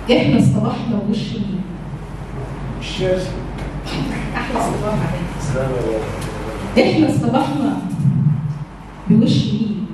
احنا اصطبحنا بوش مين الشاشه احلى صباح عليك سلام احنا اصطبحنا بوش مين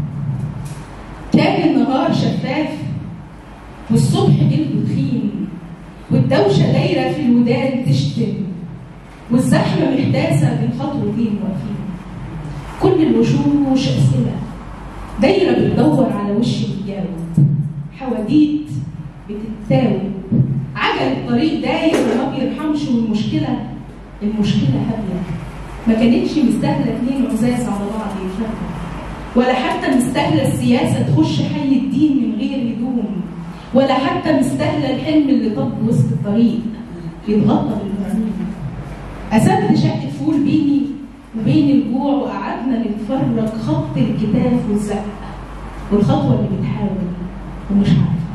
كان النهار شفاف والصبح جلده تخين والدوشة دايرة في الودان تشتم والزحمة محتاسة بين خطوتين واقفين كل الوشوش أسئلة دايرة بتدور على وش بيجاوب حواديت بتتاوب عجل الطريق داير وما بيرحمش والمشكلة المشكلة هبلة ما كانتش مستاهلة اتنين عزاز على بعض يتفرقوا ولا حتى مستاهلة السياسة تخش حي الدين من غير هدوم ولا حتى مستاهلة الحلم اللي طب وسط الطريق يتغطى بالمرمين أسبت شقة فول بيني وبين الجوع وقعدنا نتفرج خط الكتاف والزقة والخطوة اللي بتحاول ومش عارفة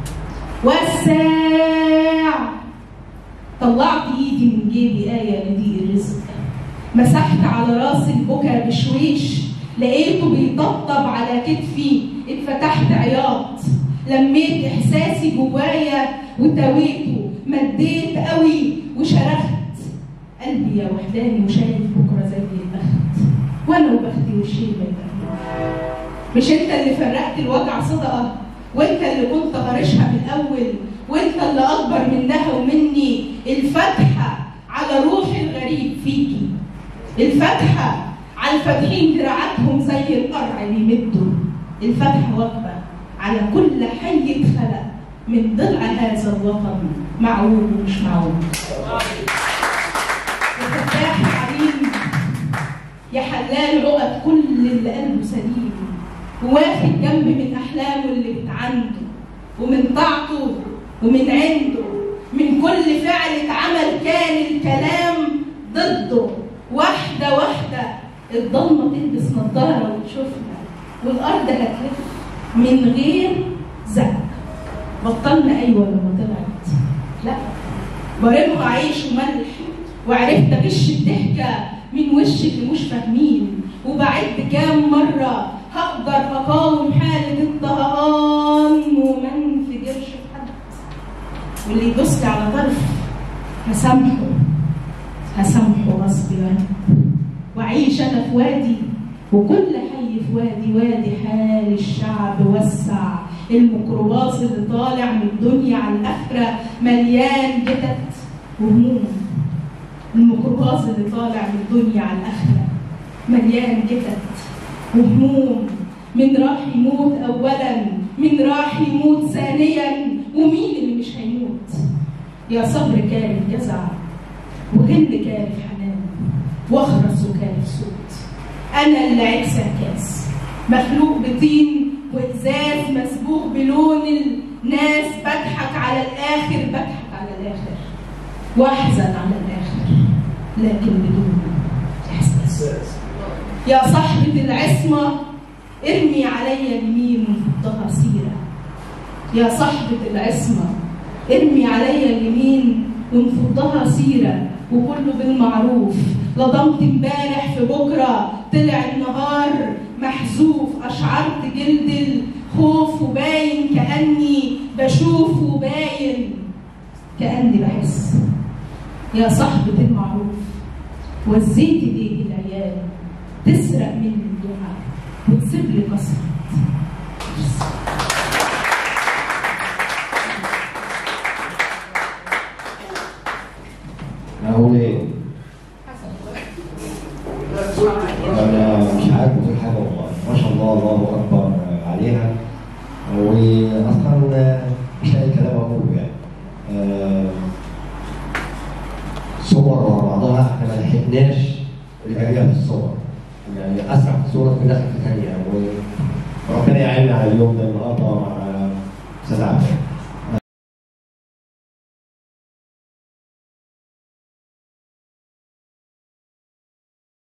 وساع طلعت ايدي من جيبي آية لضيق الرزق مسحت على راسي البكا بشويش لقيته بيطبطب على كتفي اتفتحت عياط لميت احساسي جوايا وتويته مديت قوي وشرخت قلبي يا وحداني وشايف بكره زي البخت وانا وبختي والشيء ما يبقى مش انت اللي فرقت الوجع صدقه وانت اللي كنت هرشها من الاول وانت اللي اكبر منها ومني الفتحه على روح الغريب فيكي الفتحه على الفاتحين دراعاتهم زي القرع بيمدوا الفتحه واجبه على كل حي اتخلق من ضلع هذا الوطن معوج ومش معوج يا فتاح يا عليم يا حلال عقد كل اللي قلبه سليم وواخد جنب من احلامه اللي بتعنده ومن طاعته ومن عنده من كل فعل اتعمل كان الكلام ضده واحده واحده الضلمه تلبس نظاره وتشوفنا والارض هتلف من غير زق بطلنا ايوه لما طلعت لا برمها عيش وملح وعرفت اغش الضحكه من وش اللي مش فاهمين وبعد كام مره هقدر اقاوم حاله الطهقان وما انفجرش في حد واللي يدوس لي على طرف هسامحه هسامحه غصب عني واعيش انا في وادي وكل حي في وادي وادي حال الشعب وسع الميكروباص اللي طالع من الدنيا على الاخره مليان جتت وهموم الميكروباص اللي طالع من الدنيا على الاخره مليان جتت وهموم من راح يموت اولا من راح يموت ثانيا ومين اللي مش هيموت يا صبر كارف جزع وغل كارف حنان واخرس وكارف صوت انا اللي عيب سكاس مخلوق بطين وازاز مسبوق بلون الناس بضحك على الاخر بضحك على الاخر واحزن على الاخر لكن بدون احساس يا صاحبة العصمة ارمي عليا اليمين وفضها سيرة يا صاحبة العصمة ارمي عليا اليمين ونفضها سيرة وكله بالمعروف لضمت امبارح في بكرة طلع النهار محذوف أشعرت جلد الخوف وباين كأني بشوف وباين كأني بحس يا صاحبة المعروف وزيت ايديه العيال تسرق مني الدعاء وتسيب لي كسرة اقول ايه؟ انا مش عارف اقول حاجه والله ما شاء الله الله اكبر عليها واصلا مش لاقي كلام اقوله يعني آه، صور ورا بعضها احنا ما لحقناش الجريئه في الصور يعني اسرع في صوره في داخل في ثانيه وربنا يعيننا على اليوم ده النهارده مع استاذ عبد